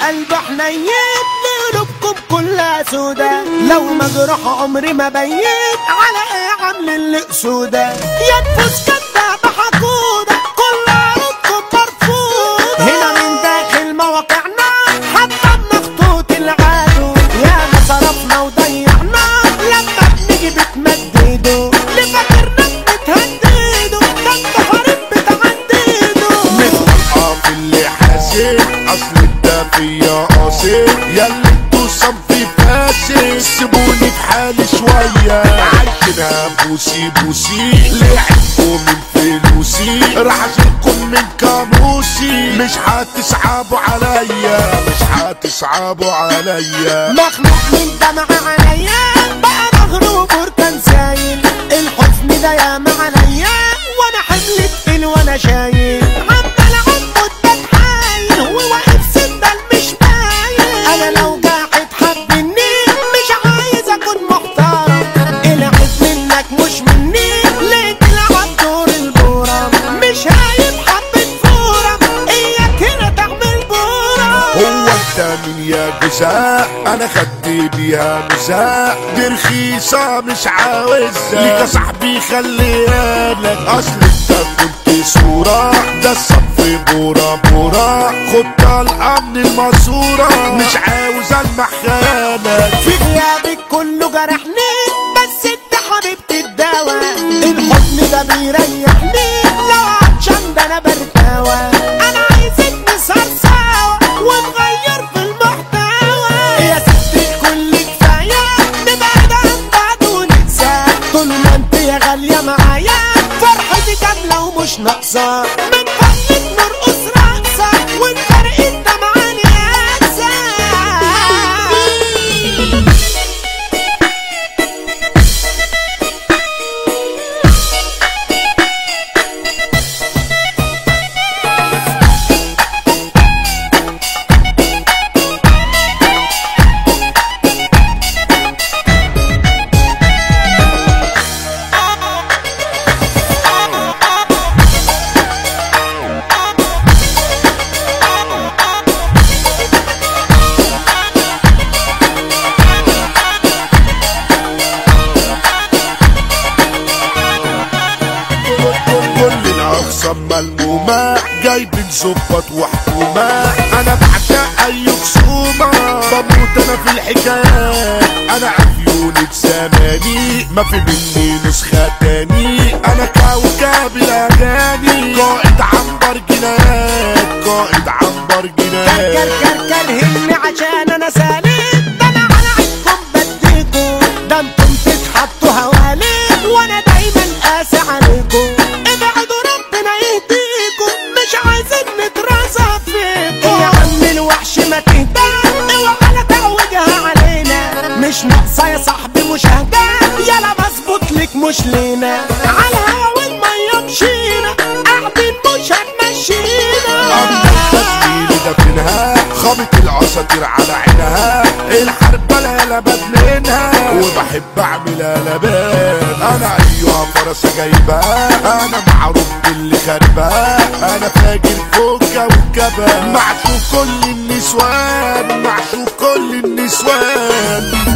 قلب حنين قلوبكم كلها سودا لو مجروح عمري ما بيت على ايه عامل اللي قسوده يا نفوس كدابة حقودة كل عروضكم مرفوضة هنا من داخل مواقعنا حتى بنخطوط العدو يا ما صرفنا وضيعنا لما بنيجي بتمددوا اللي فاكرنا بتهددوا ده انت هرب بتعددوا متطلقة في اللي حاسد اصل انت فيا قاصد ياللي انتوا صنفي فاسد سيبوني في حالي شوية عايشينها بوسي بوسي لعبكم من فلوسي راح اشيلكم من كاموسي مش هتصعبوا عليا مش هتصعبوا عليا مخلوق من دمع عليا بقى مغروب بركان سايل الحزن ده ياما عليا وانا حمل تقيل وانا شايل عمال عمود بتحايل وواقف سندل مش باين انا لو قاعد حبني مش عايز اكون محترم العب منك مش مني ليه تلعب دور البورم مش هايب حبة فورم اياك هنا تعمل بورم هو انت من يا جزاء انا خدت بيها مزاق دي رخيصة مش عاوزها ليك يا صاحبي خليها لك اصل انت كنت صورة ده الصف بورا بورا خد طلقة من الماسورة مش عاوز المح خيالك في غيابك كله جرحني بس انت حبيبتي الدواء الحزن ده بيريحني لو عطشان ده انا برتاوى انا عايزك نسهر سوا ونغير في المحتوى يا ست الكل كفايه نبعد عن بعض وننسى طول ما انت يا غاليه معايا فرحتي كامله ومش ناقصه من فضلك نرقص رقصه ونفرق الدمعه نقاسه كل الاقسام ملمومة جايبين ظباط وحكومة انا بعشق اي خصومة بموت انا في الحكايات انا عفيونة زماني ما في مني نسخة تاني انا كوكب الاغاني قائد عنبر جنايات قائد عنبر كر جنايات كر كر هني عشان انا سالك ده انا على عينكم بديكوا ده انتم تتحطوا هواليك وانا دايما قاسي عليكم ابعدوا ربنا يهديكم مش عايزين نترازى فيكم يا عم الوحش ما تهدى اوعى لا تعوجها علينا مش ناقصه يا صاحبي مشاهده يلا بظبط لك مش لينا على الهوا والميه مشينا قاعدين مش هنمشينا أما التسجيل ده فينها خابط العصافير على عينها الحرب لا لبد منها وبحب اعمل قلبان انا ايها فرس جايبها انا معروف باللي خربها انا فاجر فوق كوكبها معشوق كل النسوان معشوق كل النسوان